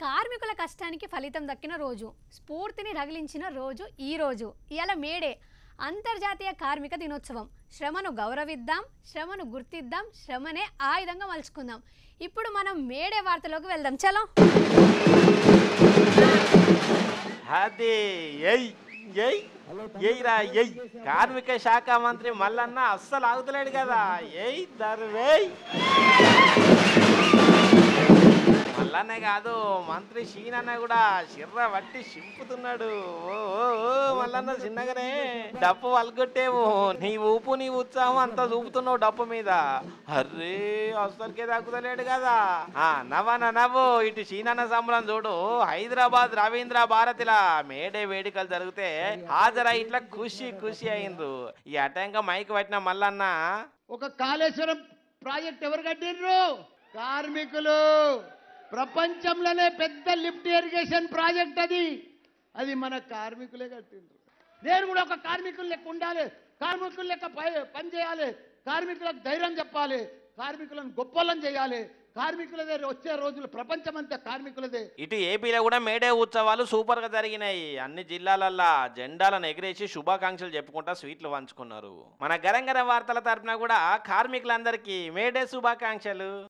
కార్మికుల కష్టానికి ఫలితం దక్కిన రోజు స్ఫూర్తిని రగిలించిన రోజు ఈ రోజు ఇవాళ మేడే అంతర్జాతీయ కార్మిక దినోత్సవం శ్రమను గౌరవిద్దాం శ్రమను గుర్తిద్దాం శ్రమనే ఆయుధంగా మలుచుకుందాం ఇప్పుడు మనం మేడే వార్తలోకి వెళ్దాం చలో అది ఎయ్ ఎయ్ ఎయ్రా ఎయ్ కార్మిక శాఖ మంత్రి మల్లన్న అస్సలు ఆగుతలేడు కదా ఎయ్ దర్వేయ్ మల్లన్నే కాదు మంత్రి షీనన్న కూడా శిర్ర వట్టి చింపుతున్నాడు ఓ ఓ, ఓ, మల్లన్న చిన్నగానే డప్పు వల్గొట్టేవు నీ ఊపు నీ ఉత్సాహం అంతా చూపుతున్నావు డప్పు మీద అర్రే అస్సలకే తగ్గుతలేడు కదా ఆ నవ్వన నవ్వు ఇటు షీనన్న సంబరం చూడు హైదరాబాద్ రవీంద్ర భారతిలా మేడే వేడుకలు జరిగితే హాజరై ఇట్లా ఖుషి ఖుషి అయిండ్రు ఈ అటంగా మైక్ పట్టిన మల్లన్న ఒక కాళేశ్వరం ప్రాజెక్ట్ ఎవరు కట్టిండ్రు కార్మికులు ప్రపంచంలోనే పెద్ద లిఫ్ట్ ఇరిగేషన్ ప్రాజెక్ట్ అది అది మన కార్మికులే కట్టిండ్రు నేను కూడా ఒక కార్మికులు లెక్క ఉండాలి కార్మికులు లెక్క పై- పని చేయాలి కార్మికులకు ధైర్యం చెప్పాలి కార్మికులను గొప్పలను చేయాలి కార్మికులదే వచ్చే రోజులు ప్రపంచమంతా కార్మికులదే ఇటు ఏపీలో కూడా మేడే ఉత్సవాలు సూపర్ గా జరిగినాయి అన్ని జిల్లాలల్లా జెండాలను ఎగిరేసి శుభాకాంక్షలు చెప్పుకుంటా స్వీట్లు పంచుకున్నారు మన గరంగర వార్తల తరపున కూడా కార్మికులందరికీ మేడే శుభాకాంక్షలు